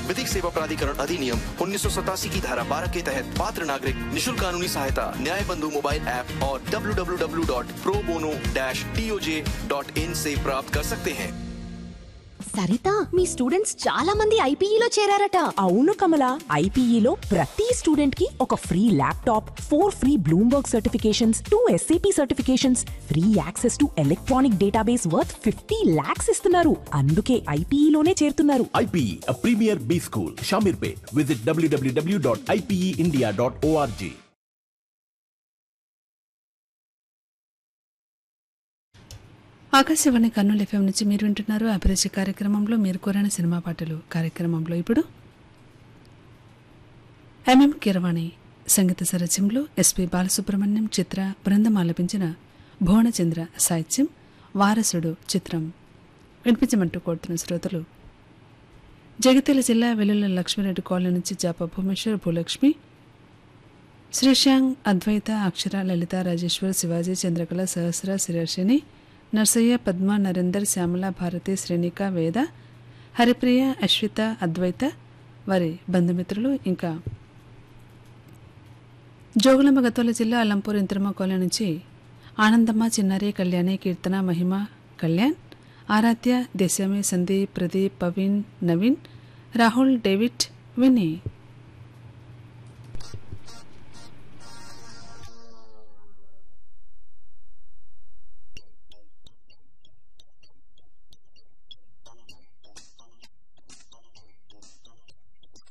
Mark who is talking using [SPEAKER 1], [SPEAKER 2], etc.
[SPEAKER 1] विधिक सेवा प्राधिकरण अधिनियम उन्नीस की धारा 12 के तहत पात्र नागरिक निशुल्क कानूनी सहायता न्याय बंधु मोबाइल ऐप और www.probono-toj.in से प्राप्त कर सकते हैं
[SPEAKER 2] సరిత మీ స్టూడెంట్స్ చాలా మంది ఐపీఈలో చేరారట
[SPEAKER 3] అవును కమల ఐపీఈలో ప్రతి స్టూడెంట్ కి ఒక free laptop four free Bloomberg certifications two SAP certifications free access to electronic database worth fifty lakhs ఇస్తున్నారు అందుకే ఐపీఈలోనే చేరుతున్నారు
[SPEAKER 4] IPE, a premier B school, Shamirpet. Visit www.ipeindia.org.
[SPEAKER 5] Akashvani Kurnool FM నుంచి మీరు వింటున్నారు అభిరుచి కార్యక్రమంలో మీరు కోరిన సినిమా పాటలు కార్యక్రమంలో ఇప్పుడు ఎంఎం కిరవాణి సంగీత సరస్యంలో ఎస్పి బాలసుబ్రహ్మణ్యం చిత్ర బృందం ఆలపించిన భువనచంద్ర సాహిత్యం వారసుడు చిత్రం వినిపించమంటూ కోరుతున్న శ్రోతలు జగిత్యాల జిల్లా వెల్లుల లక్ష్మీరెడ్డి కాలనీ నుంచి జాప భువనేశ్వర్ భూలక్ష్మి శ్రీశాంగ్ అద్వైత అక్షర లలిత రాజేశ్వర్ శివాజీ చంద్రకళ సహస్ర శిరర్షిని నర్సయ్య పద్మ నరేందర్ శ్యామల భారతి శ్రేణిక వేద హరిప్రియ అశ్విత అద్వైత వారి బంధుమిత్రులు ఇంకా జోగులాంబ గద్వాల జిల్లా అల్లంపూర్ ఇంద్రమ కాలనీ నుంచి ఆనందమ్మ చిన్నారి కళ్యాణి కీర్తన మహిమ కళ్యాణ్ ఆరాధ్య దేశమే సందీప్ ప్రదీప్ పవీన్ నవీన్ రాహుల్ డేవిడ్ వినయ్